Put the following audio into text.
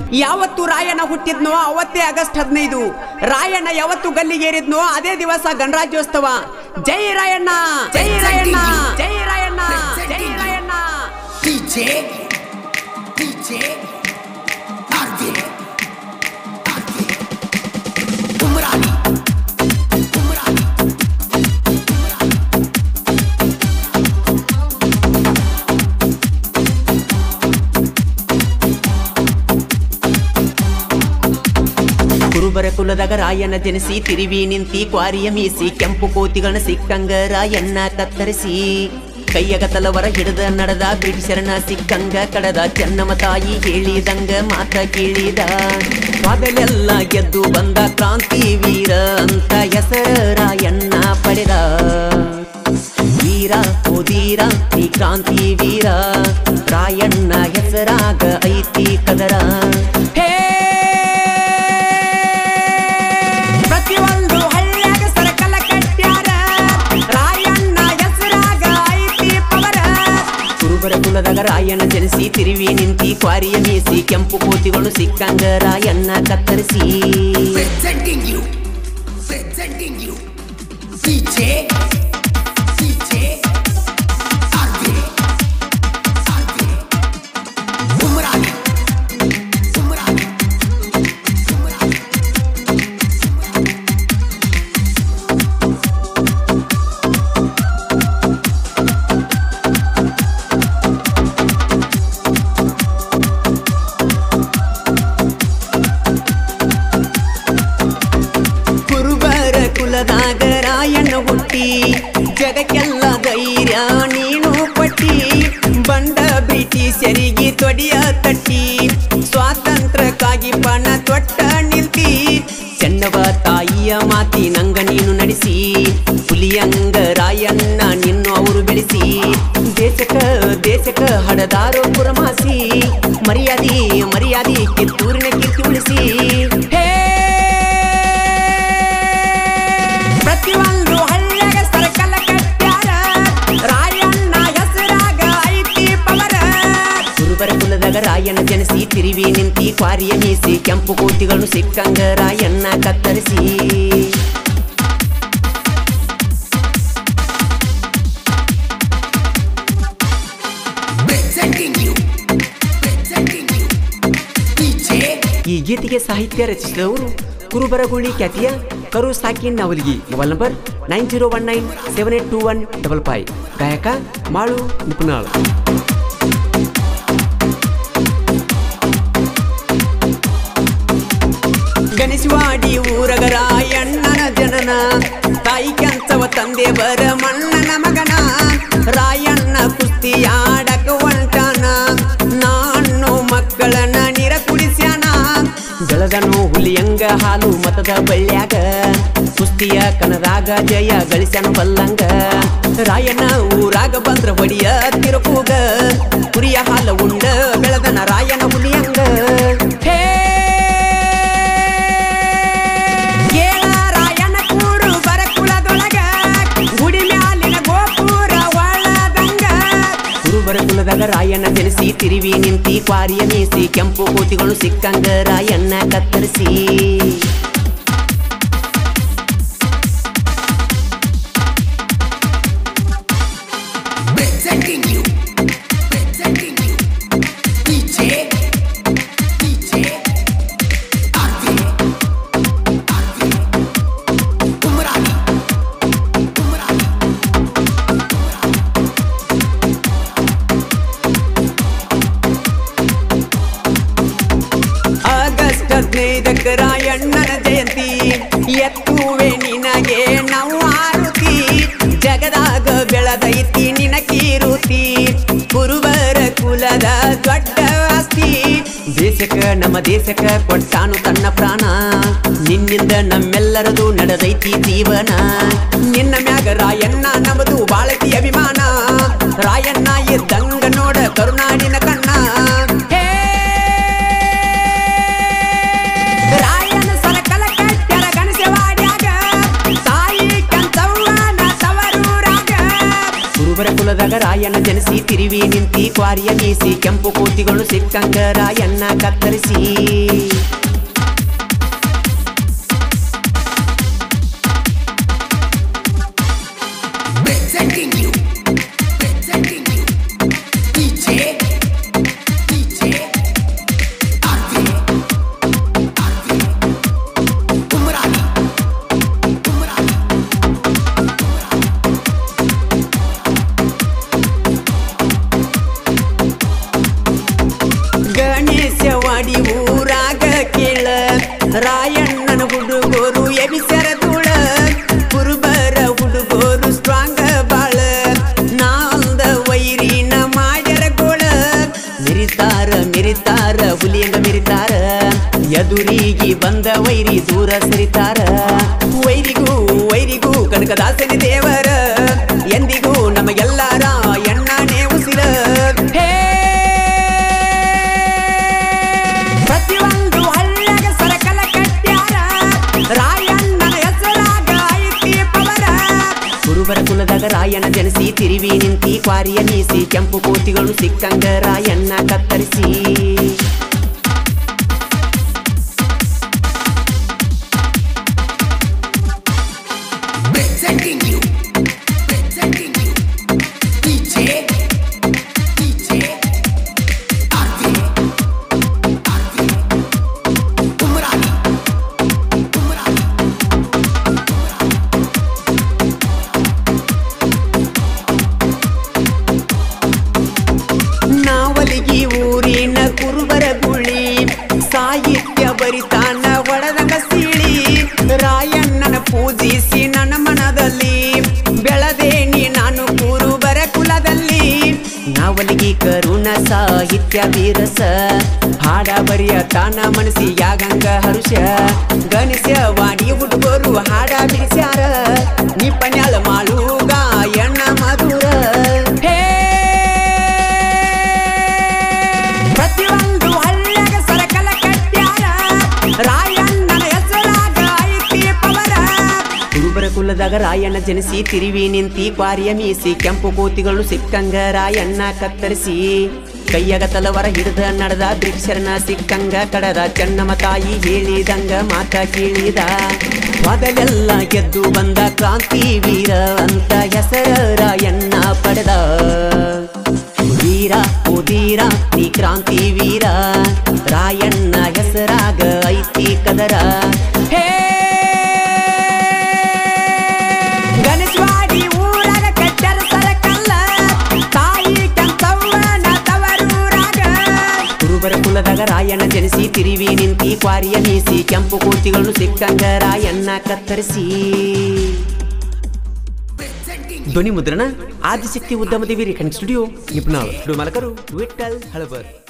ಯಾವತ್ತು ರಾಯಣ್ಣ ಹುಟ್ಟಿದ್ನೋ ಅವತ್ತೇ ಆಗಸ್ಟ್ ಹದಿನೈದು ರಾಯಣ್ಣ ಯಾವತ್ತು ಗಲ್ಲಿಗೇರಿದ್ನೋ ಅದೇ ದಿವಸ ಗಣರಾಜ್ಯೋತ್ಸವ ಜೈ ರಾಯಣ್ಣ ಜೈ ರಾಯಣ್ಣ ಜೈ ರಾಯಣ್ಣ ಜೈ Rayanna DJ, DJ, RJ, RJ, Umrani, Umrani, ಕುರುಬರ ಕುಲದಾಗ ರಾಯಣ್ಣ ಜನಿಸಿ ತಿರುವಿ ನಿಂತಿ ಕ್ವಾರಿಯ ಮೀಸಿ ಕೆಂಪು ಕೋತಿಗಳ ಸಿಕ್ಕಂಗ ರಾಯಣ್ಣ ಕತ್ತರಿಸಿ ಕೈಯಗ ತಲವರ ಹಿಡಿದ ನಡೆದ ಬ್ರಿಟಿಷರನ ಸಿಕ್ಕಂಗ ಕಡದ ಚೆನ್ನಮ್ಮ ತಾಯಿ ಹೇಳಿದಂಗ ಮಾತ ಕೇಳಿದ ಸ್ವಾದಲೆಲ್ಲ ಗೆದ್ದು ಬಂದ ಕ್ರಾಂತಿ ವೀರ ಅಂತ ಹೆಸರ ರಾಯಣ್ಣ ಪಡೆದ ವೀರ ಓದೀರ ಈ ಕ್ರಾಂತಿ ವೀರ ರಾಯಣ್ಣ ಹೆಸರಾಗ ಐತಿ ಕದರ ಹೇ ಪ್ರತಿಯೊಂದು ಹಳ್ಳ್ಯಾಗ ಸರಕಲ ಕಟ್ಟ್ಯಾರ ರಾಯಣ್ಣ ಹೆಸರಾಗ ಐತಿ ಪವರ ಕುರುಬರ ಕುಲದಾಗ ರಾಯಣ್ಣ ಜನಿಸಿ ತಿರುವಿ ನಿಂತಿ ಕ್ವಾರಿಯ ಮೀಸಿ ಕೆಂಪು ಕೋತಿಗಳು ಸಿಕ್ಕಂಗ ರಾಯಣ್ಣ ಕತ್ತರಿಸಿ presenting you, presenting you, DJ, DJ, RJ, RJ, Umrani, Umrani, Umrani. ಕುರುಬರ ಕುಲದಾಗ ರಾಯಣ್ಣ ಹುಟ್ಟಿ ಜಗಕ್ಕೆಲ್ಲ ಧೈರ್ಯ ನೀನು ಪಟ್ಟಿ ಬಂಡ ಬ್ರಿಟಿಷರಿಗೆ ತೊಡಿಯ ತಟ್ಟಿ ಸ್ವಾತಂತ್ರ್ಯಕ್ಕಾಗಿ ಪಣ ತೊಟ್ಟ ನಿಲ್ತಿ ಚೆನ್ನವ ತಾಯಿಯ ಮಾತಿ ನಂಗ ನೀನು ನಡೆಸಿ ಹುಲಿಯಂಗ ರಾಯಣ್ಣ ನಿನ್ನು ಅವರು ಬೆಳೆಸಿ ದೇಶಕ ದೇಶಕ ಹಡದಾರೋ ಪುರಮಾಸಿ ಮರ್ಯಾದಿ ಮರ್ಯಾದಿ ಕಿತ್ತೂರಿನ ಕೀರ್ತಿ ಉಳಿಸಿ ಹೇ ಪ್ರತಿಯೊಂದು ಹಳ್ಳ್ಯಾಗ ಸರ್ಕಲ ಕಟ್ಟ್ಯಾರ ರಾಯಣ್ಣ ಹೆಸರಾಗ ಐತಿ ಪವರ ಗುರುಬರ ಕುಲದಾಗ ರಾಯಣ್ಣ ಜನಿಸಿ ತಿರುವಿ ನಿಂತಿ ಕ್ವಾರಿಯ ಮೀಸಿ ಕೆಂಪು ಕೋತಿಗಳು ಸಿಕ್ಕಂಗ ರಾಯಣ್ಣ ಕತ್ತರಿಸಿ presenting you, presenting you, DJ, ಈ ಗೀತೆಗೆ ಸಾಹಿತ್ಯ ರಚಿಸಿದವರು ಕುರುಬರಗುಳಿ ಖ್ಯಾತಿಯ ಕರು ಸಾಕಿನ್ Navalgi mobile number nine zero one nine seven eight two one double five ಗಾಯಕ ಮಾಳು ನಿಪುಣಾಳ್ ಗಣೇಶವಾಡಿ ಊರಗ ರಾಯಣ್ಣನ ಜನನ ತಾಯಿ ಕೆಂಚವ ತಂದೆ ಬರ ಮಣ್ಣನ ಮಗನ ರಾಯಣ್ಣ ಕುಸ್ತಿಯಾಡಕ ಹೊಂಟಾನ ನಾನು ಮಕ್ಕಳನ್ನ ನೀರ ಕುಡಿಸ್ಯಾನ ಬೆಳದನು ಹುಲಿಯಂಗ ಹಾಲು ಮತದ ಬಳ್ಳ್ಯಾಗ ಕುಸ್ತಿಯ ಕನದಾಗ ಜಯ ಗಳಿಸ್ಯಾನ ಬಲ್ಲಂಗ ರಾಯಣ್ಣ ಊರಾಗ ಬಂದ್ರ ಹೊಡಿಯ ತಿರುಕೂಗ ಕುರಿಯ ಹಾಲ ಉಂಡ ಬೆಳದನ ರಾಯನ ಹುಲಿಯಂಗ ಹೇ ಕೇಳ ರಾಯನ ಕೂರು ಬರ ಕುಲದೊಳಗ ಗುಡಿ ಮ್ಯಾಲಿನ ಗೋಪುರ ಒಳದಂಗ ಕುರುಬರ ಕುಲದಾಗ ರಾಯಣ್ಣ ಜನಿಸಿ ತಿರುವಿ ನಿಂತಿ ಕ್ವಾರಿಯ ಮೀಸಿ ಕೆಂಪು ಕೋತಿಗಳು ಸಿಕ್ಕಂಗ ರಾಯಣ್ಣ ಕತ್ತರಿಸಿ presenting you, presenting you, DJ, DJ, RJ, RJ, Umrani, Umrani. August ಹದಿನೈದಕ್ಕ ರಾಯಣ್ಣನ ಜಯಂತಿ ಎತ್ತುವೆ ನಿನಗೆ ನಾವು ಆರುತಿ ಜಗದಾಗ ಬೆಳದೈತಿ ನಿನ ಕೀರುತಿ ಕುರುಬರ ಕುಲದ ದೊಡ್ಡ ಆಸ್ತಿ ದೇಶಕ್ಕ ನಮ್ಮ ದೇಶಕ್ಕ ಕೊಟ್ಟಾನು ತನ್ನ ಪ್ರಾಣ ನಿನ್ನಿಂದ ನಮ್ಮೆಲ್ಲರದು ನಡೆದೈತಿ ಜೀವನ ನಿನ್ನ ಮ್ಯಾಗ ರಾಯಣ್ಣ ನಮದು ಬಾಳತಿ ಅಭಿಮಾನ ರಾಯಣ್ಣ ಇದ್ದಂಗ ನೋಡ ಕರುನಾಡಿನ ಕಣ್ಣ ಹೇ ರಾಯನ ಸರಕಲ ಕಟ್ಟ್ಯಾರ ಗಣಸವಾಡ್ಯಾಗ ತಾಯಿ ಕಂಚವ್ವನ ತವರೂರಾಗ ಕುರುಬರ ಕುಲದಾಗ ರಾಯಣ್ಣ ಜನಿಸಿ ತಿರುವಿ ನಿಂತಿ ಕ್ವಾರಿಯ ಬೀಸಿ ಕೆಂಪು ಕೋತಿಗಳು ಸಿಕ್ಕಂಗ ರಾಯಣ್ಣ ಕತ್ತರಿಸಿ ಎದುರಿಗೆ ಬಂದ ವೈರಿ ದೂರ ಸರಿತಾರ ವೈರಿಗೂ ವೈರಿಗೂ ಕನಕದಾಸನಿ ದೇವರ ಎಂದಿಗೂ ನಮಗೆಲ್ಲಾರ ಎಣ್ಣಾನೇ ಉಸಿರ ಹೇ ಪ್ರತಿಯೊಂದು ಹಳ್ಳಿಯಾಗ ಸರಕಲ ಕಟ್ಟ್ಯಾರ ರಾಯಣ್ಣನ ಹೆಸರಾಗ ಐತಿ ಪವರ ಕುರುಬರ ಕುಲದಾಗ ರಾಯಣ್ಣ ಜನಿಸಿ ತಿರುವಿ ನಿಂತಿ ಕ್ವಾರಿಯ ಮೀಸಿ ಕೆಂಪು ಕೋತಿಗಳು ಸಿಕ್ಕಂಗ ರಾಯಣ್ಣ ಕತ್ತರಿಸಿ Presenting you, presenting you, DJ, DJ, RJ, RJ, Umrani, Umrani, ನಾವಲಿಗಿ ಊರಿನ ಕುರುಬರ ಗುಳಿ ಸಾಹಿತ್ಯ ಬರಿತಾನ ಒಳದಂಗ ಸೀಳಿ ರಾಯಣ್ಣನ ಪೂಜಿಸಿ ನನ್ನ ಮನದಲ್ಲಿ ಬೆಳದೇನಿ ನಾನು ಕುರುಬರ ಕುಲದಲ್ಲಿ ನಾವಲಿಗಿ ಕರುಣ ಸಾಹಿತ್ಯ ಬೀರಸ ಹಾಡ ಬರಿಯ ತಾನ ಮನಸ್ಸಿಯಾಗಂಗ ಹರುಷ ಗಣೇಶ ವಾಣಿ ಹುಡುಗರು ಹಾಡ ಬಿಡಿಸ್ಯಾರ ನಿಪನ್ಯಾಳ ಮಾಳು ಗಾಯಣ್ಣ ಮಧುರ ಹೇ ಪ್ರತಿಯೊಂದು ಹಳ್ಳಿಯಾಗ ಸರಕಲ ಕಟ್ಟ್ಯಾರ ರಾಯಣ್ಣನ ಹೆಸರಾಗ ಐತಿ ಪವರ ಕುರುಬರ ಕುಲದಾಗ ರಾಯಣ್ಣ ಜನಿಸಿ ತಿರುವಿ ನಿಂತಿ ಕ್ವಾರಿಯ ಮೀಸಿ ಕೆಂಪು ಕೋತಿಗಳು ಸಿಕ್ಕಂಗ ರಾಯಣ್ಣ ಕತ್ತರಿಸಿ ಕೈಯಾಗ ತಲವರ ಹಿಡಿದ ನಡೆದ ದ್ರಿಕ್ಷರನ ಸಿಕ್ಕಂಗ ಕಡದ ಚೆನ್ನಮ್ಮ ತಾಯಿ ಹೇಳಿದಂಗ ಮಾತ ಕೇಳಿದ ಮೊದಲೆಲ್ಲ ಗೆದ್ದು ಬಂದ ಕ್ರಾಂತಿ ವೀರ ಅಂತ ಹೆಸರ ರಾಯಣ್ಣ ಪಡೆದ ವೀರ ಉದೀರ ನೀ ಕ್ರಾಂತಿ ವೀರ ರಾಯಣ್ಣ ಹೆಸರಾಗ ಐತಿ ಕದರ ಹೇ ಗಣೇಶವಾಡಿ ಊರಾಗ ಕಟ್ಟರ ಸರಕಲ್ಲ ತಾಯಿ ಕೆಂಪವ್ವನ ತವರೂರಾಗ ಕುರುಬರ ಕುಲದಾಗ ರಾಯಣ್ಣ ಜನಿಸಿ ತಿರುವಿ ನಿಂತಿ ಕ್ವಾರಿಯ ಮೀಸಿ ಕೆಂಪು ಕೋತಿಗಳು ಸಿಕ್ಕಂಗ ರಾಯಣ್ಣ ಕತ್ತರಿಸಿ presenting ಧ್ವನಿ ಮುದ್ರಣ ಆದಿಶಕ್ತಿ ಉದ್ಯಮದೇವಿ ರೇಖಂಡ್ ಸ್ಟುಡಿಯೋ ನಿಪುಣ ಸ್ಟುಡಿಯೋ ಮಾಲಕರು ವಿಠಲ್ ಹಳಬರ್